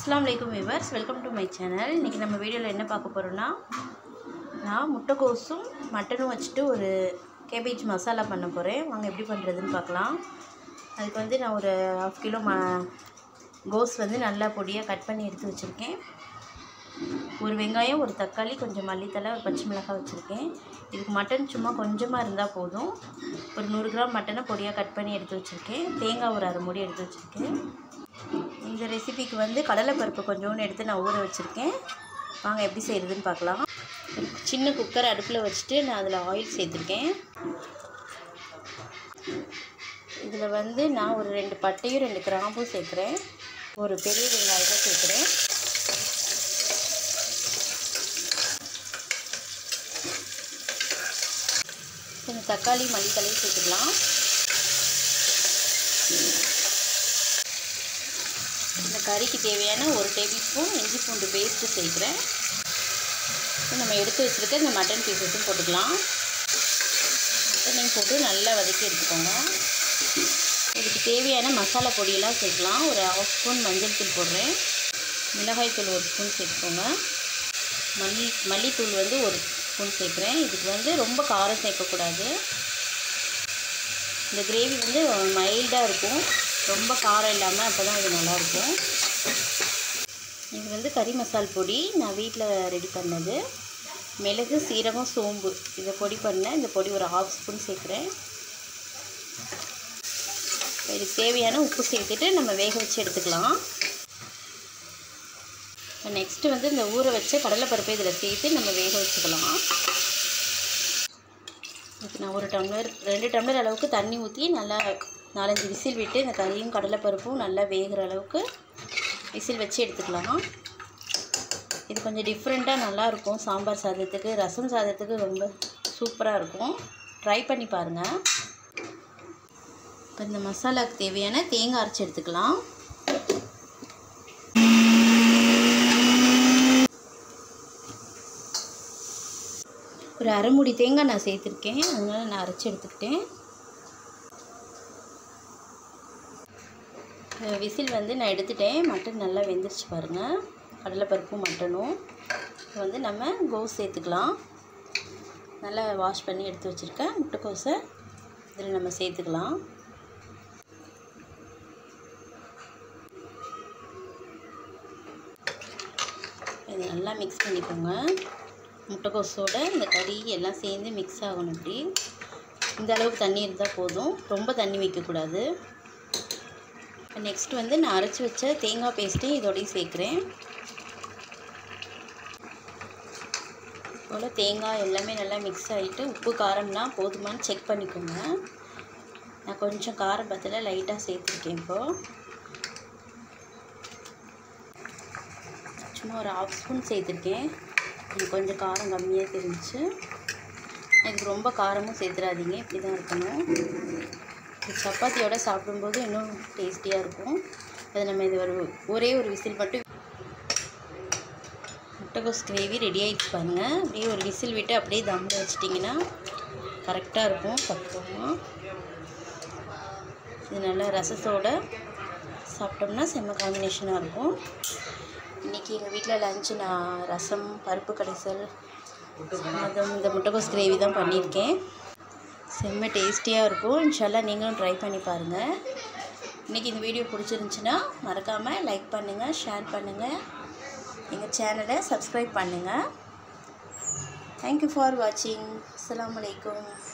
அஸ்ஸலாமு அலைக்கும் viewers welcome to my channel இன்றைக்கி நம்ம வீடியோவில் என்ன பார்க்க போகிறோன்னா நான் முட்டைக்கோஸும் மட்டனும் வச்சுட்டு ஒரு கேபேஜ் மசாலா பண்ண போகிறேன் வாங்க எப்படி பண்ணுறதுன்னு பார்க்கலாம் அதுக்கு வந்து நான் ஒரு ஹாஃப் கிலோ ம கோஸ் வந்து நல்லா பொடியாக கட் பண்ணி எடுத்து வச்சுருக்கேன் ஒரு வெங்காயம் ஒரு தக்காளி கொஞ்சம் மல்லித்தலை ஒரு பச்சை மிளகாய் வச்சுருக்கேன் இதுக்கு மட்டன் சும்மா கொஞ்சமாக இருந்தால் போதும் ஒரு நூறு கிராம் மட்டனை பொடியாக கட் பண்ணி எடுத்து வச்சுருக்கேன் தேங்காய் ஒரு அரை மூடி எடுத்து வச்சுருக்கேன் இந்த ரெசிபிக்கு வந்து கடலைப்பருப்பு கொஞ்சோண்டு எடுத்து நான் ஊற வச்சுருக்கேன் வாங்க எப்படி செய்கிறதுன்னு பார்க்கலாம் ஒரு சின்ன குக்கர் அடுப்பில் வச்சுட்டு நான் அதில் ஆயில் சேர்த்துருக்கேன் இதில் வந்து நான் ஒரு ரெண்டு பட்டையும் ரெண்டு கிராம்பும் சேர்க்குறேன் ஒரு பெரிய வெங்காயத்தை சேர்க்குறேன் கொஞ்சம் தக்காளி மல்லித்தலையும் சேர்த்துக்கலாம் இந்த கறிக்கு தேவையான ஒரு டேபிள் ஸ்பூன் இஞ்சி பூண்டு பேஸ்ட்டு சேர்க்குறேன் நம்ம எடுத்து வச்சுருக்க இந்த மட்டன் பீசஸும் போட்டுக்கலாம் மட்டனையும் போட்டு நல்லா வதக்கி எடுத்துக்கோங்க இதுக்கு தேவையான மசாலா பொடியெல்லாம் சேர்க்கலாம் ஒரு ஹாஃப் ஸ்பூன் மஞ்சள் தூள் போடுறேன் மிளகாய் தூள் ஒரு ஸ்பூன் சேர்த்துக்கோங்க மல்லி மல்லித்தூள் வந்து ஒரு ஸ்பூன் சேர்க்குறேன் இதுக்கு வந்து ரொம்ப காரம் சேர்க்கக்கூடாது இந்த கிரேவி வந்து மைல்டாக இருக்கும் ரொம்ப காரம் இல்லாமல் அப்போ தான் இது நல்லாயிருக்கும் இது வந்து கறி மசால் பொடி நான் வீட்டில் ரெடி பண்ணது மிளகு சீரகம் சோம்பு இதை பொடி பண்ணேன் இந்த பொடி ஒரு ஹாஃப் ஸ்பூன் சேர்க்குறேன் இதுக்கு தேவையான உப்பு சேர்த்துட்டு நம்ம வேக வச்சு எடுத்துக்கலாம் இப்போ நெக்ஸ்ட்டு வந்து இந்த ஊற வச்ச கடலைப்பருப்பை இதில் சேர்த்து நம்ம வேக வச்சுக்கலாம் இதுக்கு நான் ஒரு டம்ளர் ரெண்டு டம்ளர் அளவுக்கு தண்ணி ஊற்றி நல்லா நாலஞ்சு விசில் விட்டு இந்த கறியும் கடலைப்பருப்பும் நல்லா வேகிற அளவுக்கு விசில் வச்சு எடுத்துக்கலாம் இது கொஞ்சம் டிஃப்ரெண்ட்டாக நல்லாயிருக்கும் சாம்பார் சாதத்துக்கு ரசம் சாதத்துக்கு ரொம்ப சூப்பராக இருக்கும் ட்ரை பண்ணி பாருங்கள் இப்போ இந்த மசாலாவுக்கு தேவையான தேங்காய் அரைச்சி எடுத்துக்கலாம் ஒரு அரை மூடி தேங்காய் நான் சேர்த்துருக்கேன் அதனால் நான் அரைச்சி எடுத்துக்கிட்டேன் விசில் வந்து நான் எடுத்துட்டேன் மட்டன் நல்லா வெந்துருச்சு பாருங்கள் கடலைப்பருப்பும் மட்டனும் இப்போ வந்து நம்ம கோஸ் சேர்த்துக்கலாம் நல்லா வாஷ் பண்ணி எடுத்து வச்சுருக்கேன் முட்டைக்கோஸை இதில் நம்ம சேர்த்துக்கலாம் இது நல்லா மிக்ஸ் பண்ணிக்கோங்க முட்டைக்கோஸோட இந்த கறி எல்லாம் சேர்ந்து மிக்ஸ் ஆகணும் இப்படி இந்த அளவுக்கு தண்ணி இருந்தால் போதும் ரொம்ப தண்ணி வைக்கக்கூடாது நெக்ஸ்ட் வந்து நான் அரைச்சி வச்ச தேங்காய் பேஸ்ட்டையும் இதோடய சேர்க்குறேன் போல் தேங்காய் எல்லாமே நல்லா மிக்ஸ் ஆகிட்டு உப்பு காரம்லாம் போதுமான்னு செக் பண்ணிக்கோங்க நான் கொஞ்சம் காரம் பத்தில் லைட்டாக சேர்த்துருக்கேன் இப்போது சும்மா ஒரு ஹாஃப் ஸ்பூன் சேர்த்துருக்கேன் எனக்கு கொஞ்சம் காரம் கம்மியாக தெரிஞ்சிச்சு எனக்கு ரொம்ப காரமும் சேர்த்துடாதீங்க இப்படி தான் இருக்கணும் சப்பாத்தியோட சாப்பிடும்போது இன்னும் டேஸ்டியாக இருக்கும் அது நம்ம இது ஒரு ஒரே ஒரு விசில் மட்டும் முட்டைகோஸ் கிரேவி ரெடி ஆகிடுச்சு பாருங்கள் அப்படியே ஒரு விசில் விட்டு அப்படியே தம்மில் வச்சிட்டிங்கன்னா கரெக்டாக இருக்கும் பக்குவமாக இது நல்லா ரசத்தோட சாப்பிட்டோம்னா செம்ம காம்பினேஷனாக இருக்கும் இன்றைக்கி எங்கள் வீட்டில் லஞ்சு நான் ரசம் பருப்பு கடைசல் அதுவும் இந்த முட்டைகோஸ் கிரேவி தான் பண்ணியிருக்கேன் செம்ம டேஸ்டியாக இருக்கும் இன்ஷால்லா நீங்களும் ட்ரை பண்ணி பாருங்கள் இன்றைக்கி இந்த வீடியோ பிடிச்சிருந்துச்சின்னா மறக்காமல் லைக் பண்ணுங்கள் ஷேர் பண்ணுங்கள் எங்கள் சேனலை சப்ஸ்கிரைப் பண்ணுங்கள் தேங்க்யூ ஃபார் வாட்சிங் அஸ்லாம் வலைக்கம்